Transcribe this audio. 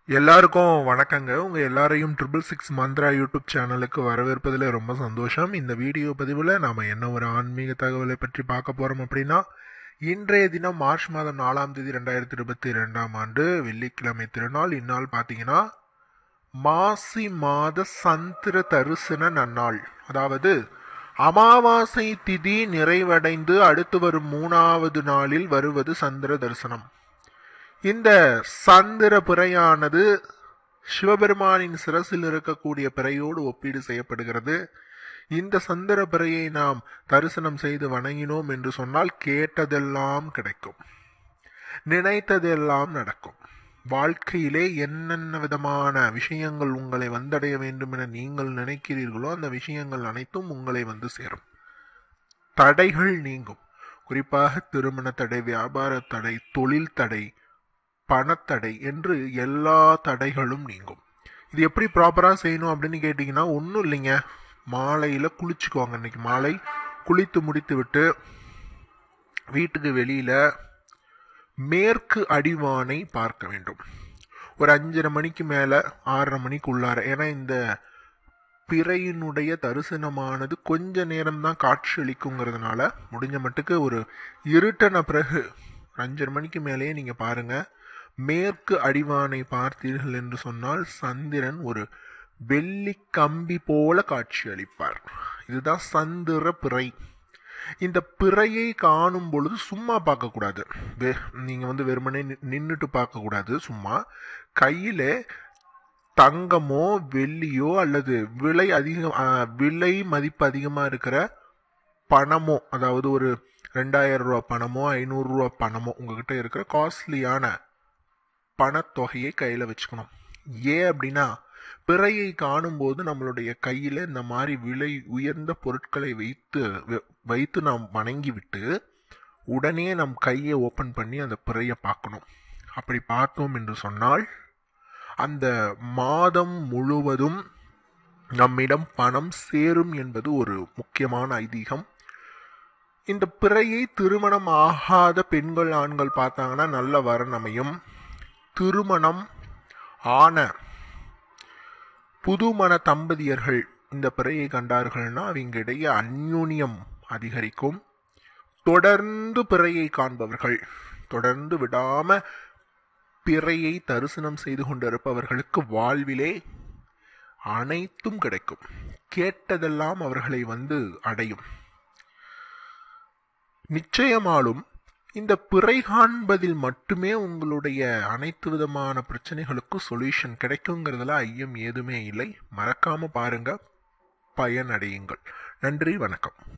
எல்லாருக்கும் வணக்கங்க உங்க எல்லாரையும் ட்ரிபிள் சிக்ஸ் மந்த்ரா யூடியூப் சேனலுக்கு வரவேற்பதில் ரொம்ப சந்தோஷம் இந்த வீடியோ பதிவில் நாம என்ன ஒரு ஆன்மீக தகவலை பற்றி பார்க்க போறோம் அப்படின்னா இன்றைய தினம் மார்ச் மாதம் நாலாம் தேதி ரெண்டாயிரத்தி இருபத்தி ரெண்டாம் ஆண்டு வெள்ளிக்கிழமை திருநாள் இந்நாள் பார்த்தீங்கன்னா மாசி மாத சந்திர தரிசன நன்னாள் அதாவது அமாவாசை திதி நிறைவடைந்து அடுத்து வரும் மூணாவது நாளில் வருவது சந்திர தரிசனம் இந்த சந்திர பிறையானது சிவபெருமானின் சிரசில் இருக்கக்கூடிய பிறையோடு ஒப்பீடு செய்யப்படுகிறது இந்த சந்திர பிறையை நாம் தரிசனம் செய்து வணங்கினோம் என்று சொன்னால் கேட்டதெல்லாம் கிடைக்கும் நினைத்ததெல்லாம் நடக்கும் வாழ்க்கையிலே என்னென்ன விதமான விஷயங்கள் உங்களை வந்தடைய வேண்டும் என நீங்கள் நினைக்கிறீர்களோ அந்த விஷயங்கள் அனைத்தும் உங்களை வந்து சேரும் தடைகள் நீங்கும் குறிப்பாக திருமண தடை வியாபார தடை தொழில் தடை பணத்தடை என்று எல்லா தடைகளும் நீங்கும் இது எப்படி ப்ராப்பராக செய்யணும் அப்படின்னு கேட்டிங்கன்னா ஒன்றும் இல்லைங்க மாலையில் குளிச்சுக்குவாங்க இன்னைக்கு மாலை குளித்து முடித்து விட்டு வீட்டுக்கு வெளியில் மேற்கு அடிவானை பார்க்க வேண்டும் ஒரு அஞ்சரை மணிக்கு மேலே ஆறரை மணிக்கு உள்ளார ஏன்னா இந்த பிறையினுடைய தரிசனமானது கொஞ்ச நேரம்தான் காட்சி அளிக்குங்கிறதுனால முடிஞ்ச மட்டுக்கு ஒரு இருட்டன பிறகு ஒரு அஞ்சரை மணிக்கு மேலேயே நீங்கள் பாருங்கள் மேற்கு அடிவானை பார்த்தீர்கள் என்று சொன்னால் சந்திரன் ஒரு வெள்ளி கம்பி போல காட்சி அளிப்பார் இதுதான் சந்திர பிறை இந்த பிறையை காணும் பொழுது சும்மா பார்க்கக்கூடாது நீங்கள் வந்து வெறுமனே நின்றுட்டு பார்க்கக்கூடாது சும்மா கையில் தங்கமோ வெள்ளியோ அல்லது விலை அதிகம் விலை மதிப்பு அதிகமாக இருக்கிற பணமோ அதாவது ஒரு ரெண்டாயிரம் ரூபா பணமோ ஐநூறுரூவா பணமோ உங்ககிட்ட இருக்கிற காஸ்ட்லியான பணத்தொகையை கையில் வச்சுக்கணும் ஏன் அப்படின்னா பிறையை காணும்போது நம்மளுடைய கையில் இந்த மாதிரி விலை உயர்ந்த பொருட்களை வைத்து வைத்து நாம் வணங்கி விட்டு உடனே நம் கையை ஓப்பன் பண்ணி அந்த பிறையை பார்க்கணும் அப்படி பார்த்தோம் என்று சொன்னால் அந்த மாதம் முழுவதும் நம்மிடம் பணம் சேரும் என்பது ஒரு முக்கியமான ஐதீகம் இந்த பிறையை திருமணம் ஆகாத பெண்கள் ஆண்கள் பார்த்தாங்கன்னா நல்ல வரன் அமையும் திருமணம் ஆன புதுமண தம்பதியர்கள் இந்த பிறையை கண்டார்கள்னா அவங்களிடையே அந்யூன்யம் அதிகரிக்கும் தொடர்ந்து பிறையை காண்பவர்கள் தொடர்ந்து விடாம பிறையை தரிசனம் செய்து கொண்டிருப்பவர்களுக்கு வாழ்விலே அனைத்தும் கிடைக்கும் கேட்டதெல்லாம் அவர்களை வந்து அடையும் நிச்சயமாலும் இந்த பிறை காண்பதில் மட்டுமே உங்களுடைய அனைத்து விதமான பிரச்சனைகளுக்கும் சொல்யூஷன் கிடைக்குங்கிறதுல ஐயம் ஏதுமே இல்லை மறக்காம பாருங்க பயனடையுங்கள் நன்றி வணக்கம்